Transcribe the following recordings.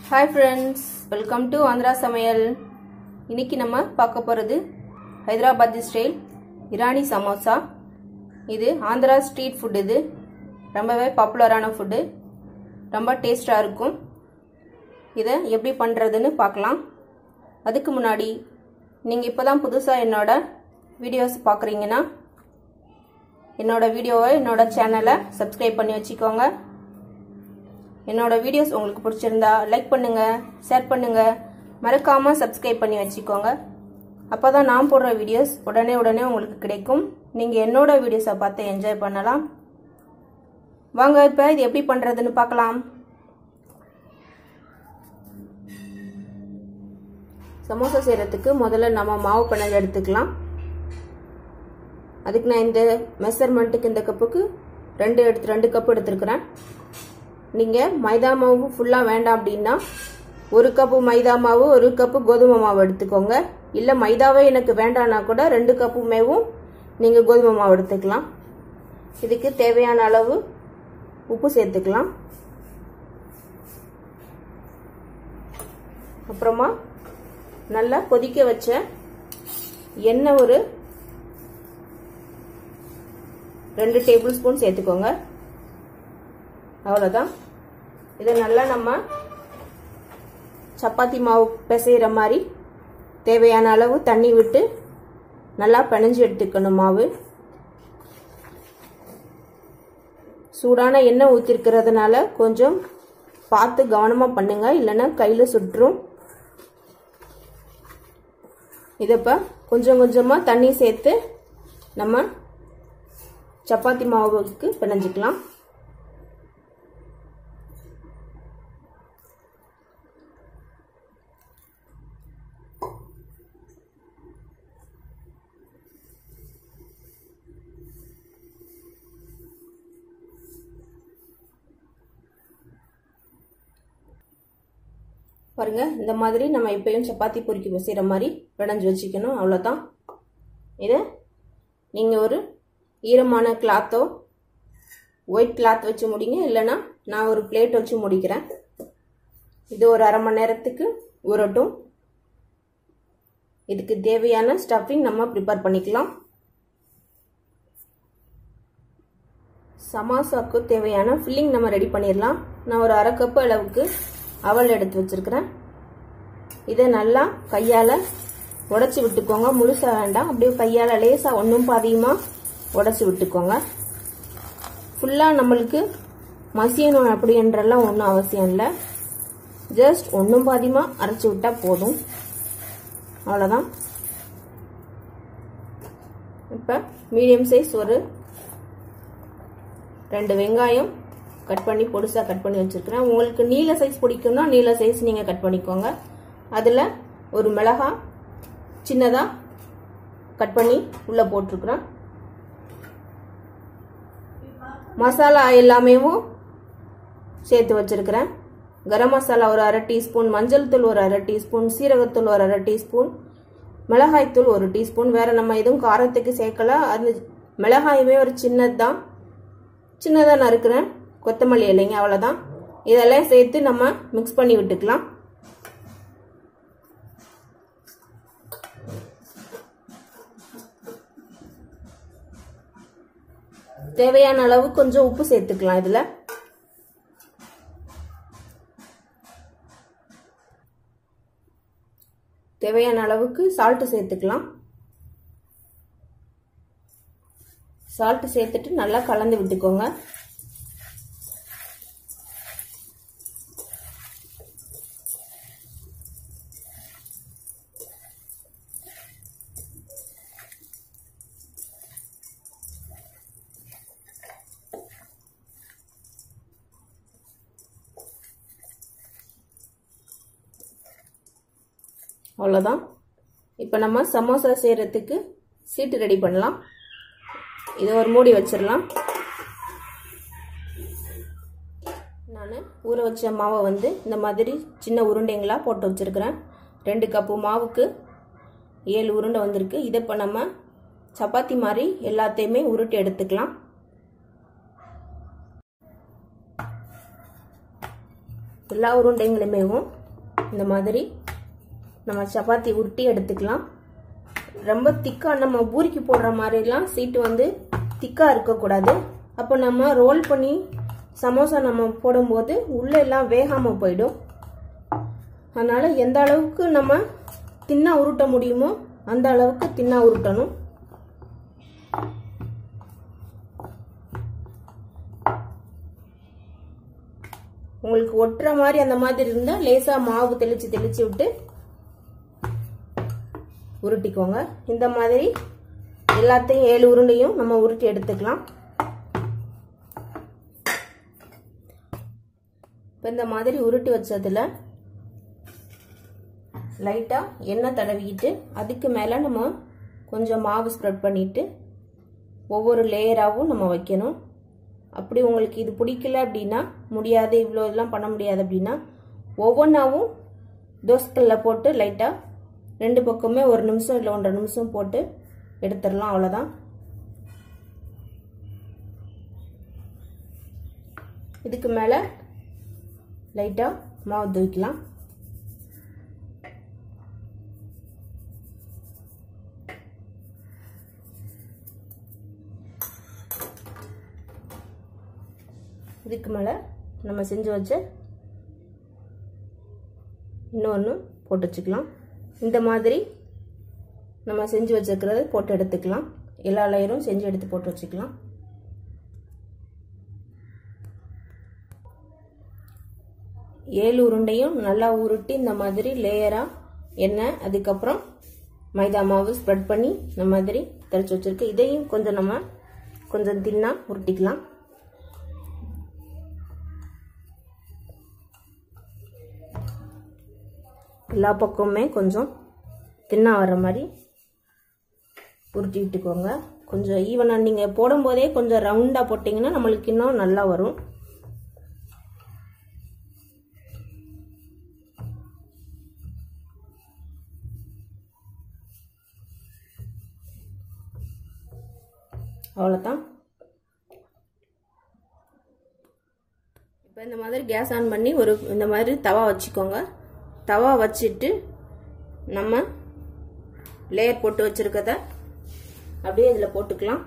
hi friends welcome to Andhra Samayal இன்னைக்கு நம்ம பார்க்க போகிறது ஹைதராபாத்தி ஸ்டைல் இரானி சமோசா இது ஆந்திரா ஸ்ட்ரீட் ஃபுட் இது ரொம்பவே பாப்புலரான ஃபுட்டு ரொம்ப டேஸ்டாக இருக்கும் இதை எப்படி பண்ணுறதுன்னு பார்க்கலாம் அதுக்கு முன்னாடி நீங்கள் இப்போ தான் புதுசாக என்னோட வீடியோஸ் பார்க்குறீங்கன்னா என்னோட வீடியோவை என்னோட சேனலை சப்ஸ்கிரைப் பண்ணி வச்சுக்கோங்க என்னோட வீடியோஸ் உங்களுக்கு பிடிச்சிருந்தா லைக் பண்ணுங்க ஷேர் பண்ணுங்க மறக்காம சப்ஸ்கிரைப் பண்ணி வச்சுக்கோங்க அப்பதான் நான் போடுற வீடியோஸ் உடனே உடனே உங்களுக்கு கிடைக்கும் நீங்க என்னோட வீடியோஸை பார்த்து என்ஜாய் பண்ணலாம் வாங்க இப்ப இது எப்படி பண்றதுன்னு பார்க்கலாம் சமோசா செய்யறதுக்கு முதல்ல நம்ம மாவு பிணைஞ்சு எடுத்துக்கலாம் அதுக்கு நான் இந்த மெஷர்மெண்ட்டுக்கு இந்த கப்புக்கு ரெண்டு எடுத்து ரெண்டு கப் எடுத்துருக்கிறேன் நீங்கள் மைதா மாவு ஃபுல்லாக வேண்டாம் அப்படின்னா ஒரு கப்பு மைதா மாவு ஒரு கப்பு கோதுமை மாவு எடுத்துக்கோங்க இல்லை மைதாவே எனக்கு வேண்டாம்னா கூட ரெண்டு கப்பு மேவும் நீங்கள் கோதுமை மாவு எடுத்துக்கலாம் இதுக்கு தேவையான அளவு உப்பு சேர்த்துக்கலாம் அப்புறமா நல்லா கொதிக்க வச்ச எண்ணெய் ஒரு ரெண்டு டேபிள் ஸ்பூன் சேர்த்துக்கோங்க அவ்வளோதான் இதை நல்லா நம்ம சப்பாத்தி மாவு பிசைகிற மாதிரி தேவையான அளவு தண்ணி விட்டு நல்லா பிணைஞ்சு எடுத்துக்கணும் மாவு சூடான எண்ணெய் ஊற்றிருக்கிறதுனால கொஞ்சம் பார்த்து கவனமாக பண்ணுங்க இல்லைன்னா கையில் சுற்றும் இதப்போ கொஞ்சம் கொஞ்சமாக தண்ணி சேர்த்து நம்ம சப்பாத்தி மாவுக்கு பிணைஞ்சிக்கலாம் பாருங்க இந்த மாதிரி நம்ம எப்பயும் சப்பாத்தி பொறுக்கி செய்கிற மாதிரி பிணைஞ்சு வச்சுக்கணும் அவ்வளோதான் இதை நீங்கள் ஒரு ஈரமான கிளாத்தோ ஒயிட் கிளாத் வச்சு முடிங்க இல்லைன்னா நான் ஒரு பிளேட் வச்சு முடிக்கிறேன் இது ஒரு அரை மணி நேரத்துக்கு உரட்டும் இதுக்கு தேவையான ஸ்டஃபிங் நம்ம ப்ரிப்பேர் பண்ணிக்கலாம் சமாசாக்கு தேவையான ஃபில்லிங் நம்ம ரெடி பண்ணிடலாம் நான் ஒரு அரை கப்பு அளவுக்கு அவல் எடுத்து வச்சிருக்கிறேன் இதை நல்லா கையால் உடச்சி விட்டுக்கோங்க முழுசாக வேண்டாம் அப்படியே கையால் லேசாக ஒன்றும் பாதியமாக உடச்சி விட்டுக்கோங்க ஃபுல்லாக நம்மளுக்கு மசியணும் அப்படின்றலாம் ஒன்றும் அவசியம் இல்லை ஜஸ்ட் ஒன்றும் பாதியமாக அரைச்சி விட்டால் போதும் அவ்வளோதான் இப்போ மீடியம் சைஸ் ஒரு ரெண்டு வெங்காயம் கட் பண்ணி பொடிசாக கட் பண்ணி வச்சுருக்கிறேன் உங்களுக்கு நீல சைஸ் பிடிக்கும்னா நீல சைஸ் நீங்கள் கட் பண்ணிக்கோங்க அதில் ஒரு மிளகா சின்னதாக கட் பண்ணி உள்ளே போட்டிருக்கிறேன் மசாலா எல்லாமேவும் சேர்த்து வச்சுருக்கிறேன் கரம் மசாலா ஒரு அரை டீஸ்பூன் மஞ்சள் தூள் ஒரு அரை டீஸ்பூன் சீரகத்தூள் ஒரு அரை டீஸ்பூன் மிளகாய்த்தூள் ஒரு டீஸ்பூன் வேறு நம்ம எதுவும் காரத்துக்கு சேர்க்கல அது மிளகாயுமே ஒரு சின்னது தான் சின்னதாக நறுக்கிறேன் கொத்தமல்லி இல்லைங்க அவ்வளோதான் இதெல்லாம் சேர்த்து நம்ம மிக்ஸ் பண்ணி விட்டுக்கலாம் தேவையான அளவு கொஞ்சம் உப்பு சேர்த்துக்கலாம் இதில் தேவையான அளவுக்கு சால்ட்டு சேர்த்துக்கலாம் சால்ட்டு சேர்த்துட்டு நல்லா கலந்து விட்டுக்கோங்க அவ்வளோதான் இப்போ நம்ம சமோசா செய்கிறதுக்கு சீட்டு ரெடி பண்ணலாம் இதை ஒரு மூடி வச்சிடலாம் நான் ஊற வச்ச மாவை வந்து இந்த மாதிரி சின்ன உருண்டைங்களாக போட்டு வச்சுருக்கிறேன் ரெண்டு கப்பு மாவுக்கு ஏழு உருண்டை வந்திருக்கு இதை இப்போ நம்ம சப்பாத்தி மாதிரி எல்லாத்தையுமே உருட்டி எடுத்துக்கலாம் எல்லா உருண்டைங்களுமேவும் இந்த மாதிரி நம்ம சப்பாத்தி உருட்டி எடுத்துக்கலாம் ரொம்ப திக்காக நம்ம பூரிக்கு போடுற மாதிரிலாம் சீட்டு வந்து திக்காக இருக்கக்கூடாது அப்போ நம்ம ரோல் பண்ணி சமோசா நம்ம போடும்போது உள்ளே எல்லாம் வேகாமல் போயிடும் அதனால் எந்த அளவுக்கு நம்ம தின்னா உருட்ட முடியுமோ அந்த அளவுக்கு தின்னா உருட்டணும் உங்களுக்கு ஒட்டுற மாதிரி அந்த மாதிரி இருந்தால் லேசாக மாவு தெளித்து தெளித்து விட்டு உருட்டிக்கோங்க இந்த மாதிரி எல்லாத்தையும் ஏழு உருண்டையும் நம்ம உருட்டி எடுத்துக்கலாம் இப்போ இந்த மாதிரி உருட்டி வச்சதில் லைட்டாக எண்ணெய் தடவிக்கிட்டு அதுக்கு மேலே நம்ம கொஞ்சம் மாவு ஸ்ப்ரெட் பண்ணிவிட்டு ஒவ்வொரு லேயராகவும் நம்ம வைக்கணும் அப்படி உங்களுக்கு இது பிடிக்கல அப்படின்னா முடியாது இவ்வளோ இதெல்லாம் பண்ண முடியாது அப்படின்னா ஒவ்வொன்றாவும் தோசைக்கல்ல போட்டு லைட்டாக ரெண்டு பக்கமே ஒரு நிமிஷம் இல்லை ஒன்றரை நிமிஷம் போட்டு எடுத்துடலாம் அவ்வளோதான் இதுக்கு மேலே லைட்டாக மாவு தூக்கலாம் இதுக்கு மேலே நம்ம செஞ்சு வச்ச இன்னொன்று போட்டு வச்சுக்கலாம் இந்த மாதிரி நம்ம செஞ்சு வச்சுருக்கிறது போட்டு எடுத்துக்கலாம் எல்லா லேயரும் செஞ்சு எடுத்து போட்டு வச்சுக்கலாம் ஏழு உருண்டையும் நல்லா உருட்டி இந்த மாதிரி லேயராக எண்ணெய் அதுக்கப்புறம் மைதா மாவு ஸ்ப்ரெட் பண்ணி இந்த மாதிரி தெளிச்சு வச்சுருக்கு இதையும் கொஞ்சம் நம்ம கொஞ்சம் தின்னா உருட்டிக்கலாம் எல்லா பக்கமுமே கொஞ்சம் தின்னா வர மாதிரி உருட்டி விட்டுக்கோங்க கொஞ்சம் ஈவனாக நீங்கள் போடும்போதே கொஞ்சம் ரவுண்டாக போட்டிங்கன்னா நம்மளுக்கு இன்னும் நல்லா வரும் அவ்வளோதான் இப்போ இந்த மாதிரி கேஸ் ஆன் பண்ணி ஒரு இந்த மாதிரி தவா வச்சுக்கோங்க தவா வச்சுட்டு நம்ம லேயர் போட்டு வச்சுருக்கத அப்படியே இதில் போட்டுக்கலாம்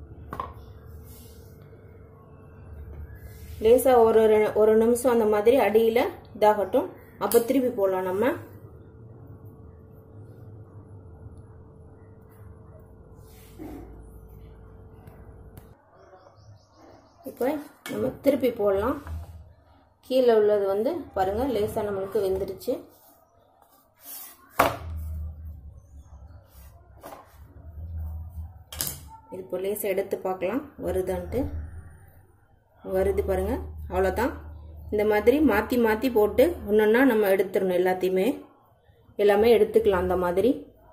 லேசாக ஒரு ஒரு நிமிஷம் அந்த மாதிரி அடியில் இதாகட்டும் அப்போ திருப்பி போடலாம் நம்ம இப்போ நம்ம திருப்பி போடலாம் கீழே உள்ளது வந்து பாருங்கள் லேசாக நம்மளுக்கு வெந்துருச்சு இது இப்போ லேசாக எடுத்து பார்க்கலாம் வருதான்ட்டு வருது பாருங்கள் அவ்வளோதான் இந்த மாதிரி மாற்றி மாற்றி போட்டு ஒன்றொன்னா நம்ம எடுத்துடணும் எல்லாத்தையுமே எல்லாமே எடுத்துக்கலாம் அந்த மாதிரி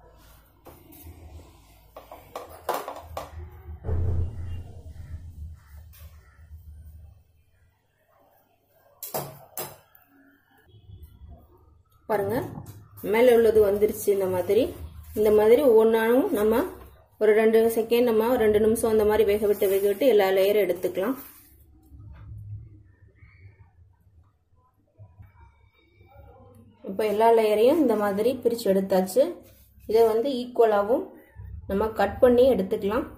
பாருங்க மேலே உள்ளது வந்துருச்சு இந்த மாதிரி இந்த மாதிரி ஒவ்வொன்றாலும் நம்ம ஒரு ரெண்டு செகண்ட் நம்ம ரெண்டு நிமிஷம் அந்த மாதிரி வேக விட்டு வேக விட்டு எல்லா லேயரும் எடுத்துக்கலாம் இப்போ எல்லா லேயரையும் இந்த மாதிரி பிரித்து எடுத்தாச்சு இதை வந்து ஈக்குவலாகவும் நம்ம கட் பண்ணி எடுத்துக்கலாம்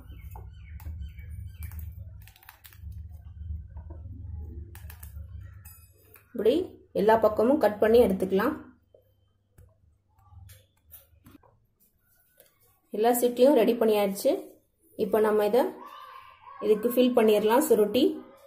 இப்படி எல்லா பக்கமும் கட் பண்ணி எடுத்துக்கலாம் எல்லா சீட்டையும் ரெடி பண்ணியாச்சு இப்போ நம்ம இதை இதுக்கு ஃபில் பண்ணிடலாம் சுருட்டி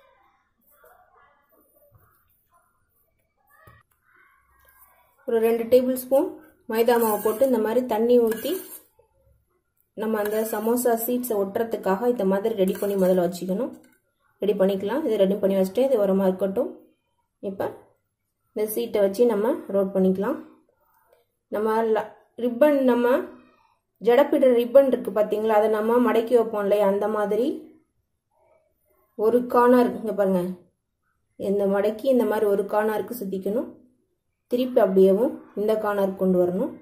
ஒரு ரெண்டு டேபிள் ஸ்பூன் மைதா மாவு போட்டு இந்த மாதிரி தண்ணி ஊற்றி நம்ம அந்த சமோசா சீட்ஸை ஒட்டுறதுக்காக இந்த மாதிரி ரெடி பண்ணி முதல்ல வச்சுக்கணும் ரெடி பண்ணிக்கலாம் இது ரெடி பண்ணி வச்சுட்டு இது உரமாக இருக்கட்டும் இப்போ இந்த சீட்டை வச்சு நம்ம ரோட் பண்ணிக்கலாம் நம்ம ரிப்பன் நம்ம ஜடப்பிடுற ரிப்பன் இருக்குது பார்த்தீங்களா அதை நம்ம மடக்கி வைப்போம் இல்லையா அந்த மாதிரி ஒரு கார்னர் இங்கே பாருங்கள் இந்த மடக்கி இந்த மாதிரி ஒரு கார்னருக்கு சுற்றிக்கணும் திருப்பி அப்படியேவும் இந்த கார்னருக்கு கொண்டு வரணும்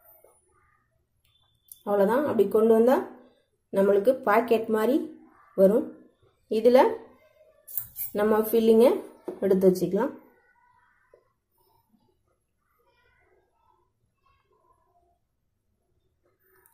அவ்வளோதான் அப்படி கொண்டு வந்தால் நம்மளுக்கு பாக்கெட் மாதிரி வரும் இதில் நம்ம ஃபில்லிங்கை எடுத்து வச்சுக்கலாம்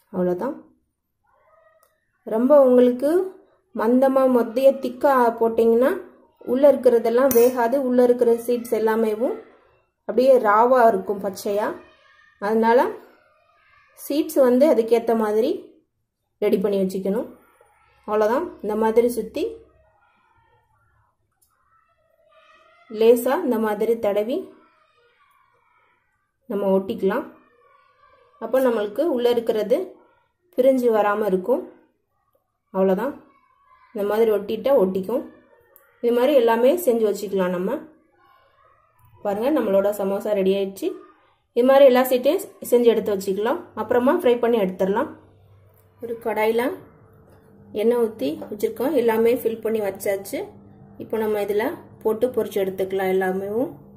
அவ்வளோதான் ரொம்ப உங்களுக்கு மந்தமாக மொத்தைய திக்காக போட்டிங்கன்னா உள்ளே இருக்கிறதெல்லாம் வேகாது உள்ளே இருக்கிற சீட்ஸ் எல்லாமேவும் அப்படியே ராவாக இருக்கும் பச்சையாக அதனால் சீட்ஸ் வந்து அதுக்கேற்ற மாதிரி ரெடி பண்ணி வச்சுக்கணும் அவ்வளோதான் இந்த மாதிரி சுற்றி லேசாக இந்த மாதிரி தடவி நம்ம ஒட்டிக்கலாம் அப்போ நம்மளுக்கு உள்ளே இருக்கிறது பிரிஞ்சு வராமல் இருக்கும் அவ்வளோதான் இந்த மாதிரி ஒட்டிட்டா ஒட்டிக்கும் இது மாதிரி எல்லாமே செஞ்சு வச்சுக்கலாம் நம்ம பாருங்கள் நம்மளோட சமோசா ரெடி ஆயிடுச்சு இது மாதிரி எல்லா சீட்டையும் செஞ்சு எடுத்து வச்சுக்கலாம் அப்புறமா ஃப்ரை பண்ணி எடுத்துடலாம் ஒரு கடாயில் எண்ணெய் ஊற்றி வச்சுருக்கோம் எல்லாமே ஃபில் பண்ணி வச்சாச்சு இப்போ நம்ம இதில் போட்டு பொரிச்சு எடுத்துக்கலாம் எல்லாமே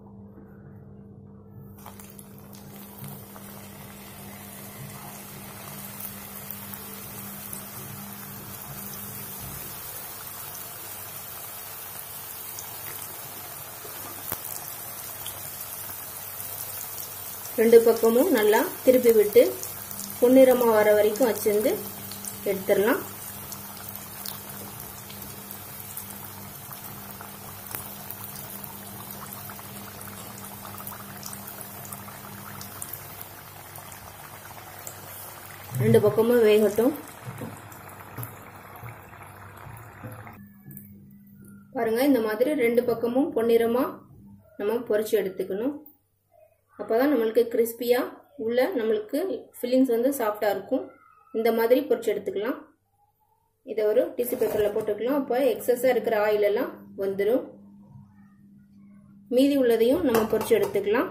ரெண்டு பக்கமும் நல்லா திருப்பி விட்டு பொன்னிறமாக வர வரைக்கும் வச்சிருந்து எடுத்துடலாம் ரெண்டு பக்கமும் வேகட்டும் பாருங்க இந்த மாதிரி ரெண்டு பக்கமும் பொன்னிறமாக நம்ம பொரிச்சு எடுத்துக்கணும் அப்போ தான் நம்மளுக்கு கிறிஸ்பியாக உள்ள நம்மளுக்கு ஃபில்லிங்ஸ் வந்து சாஃப்டாக இருக்கும் இந்த மாதிரி பொரிச்சு எடுத்துக்கலாம் இதை ஒரு டிஷ்யூ பேப்பரில் போட்டுக்கலாம் அப்போ எக்ஸஸாக இருக்கிற ஆயிலெல்லாம் வந்துடும் மீதி உள்ளதையும் நம்ம பொரிச்சு எடுத்துக்கலாம்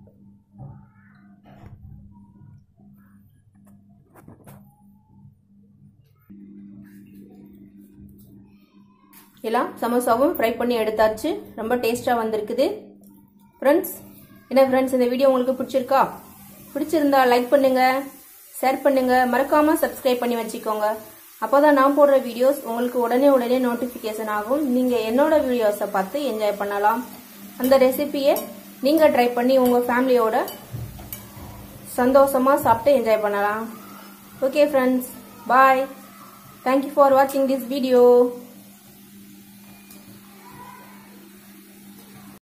எல்லாம் சமோசாவும் ஃப்ரை பண்ணி எடுத்தாச்சு ரொம்ப டேஸ்ட்டாக வந்திருக்குது ஃப்ரெண்ட்ஸ் என்ன ஃப்ரெண்ட்ஸ் இந்த வீடியோ உங்களுக்கு பிடிச்சிருக்கா பிடிச்சிருந்தா லைக் பண்ணுங்க ஷேர் பண்ணுங்க மறக்காம சப்ஸ்கிரைப் பண்ணி வச்சுக்கோங்க அப்போதான் நான் போடுற வீடியோஸ் உங்களுக்கு உடனே உடனே நோட்டிஃபிகேஷன் ஆகும் நீங்க என்னோட வீடியோஸை பார்த்து என்ஜாய் பண்ணலாம் அந்த ரெசிபியை நீங்க ட்ரை பண்ணி உங்க ஃபேமிலியோட சந்தோஷமா சாப்பிட்டு என்ஜாய் பண்ணலாம் okay friends bye thank you for வாட்சிங் திஸ் வீடியோ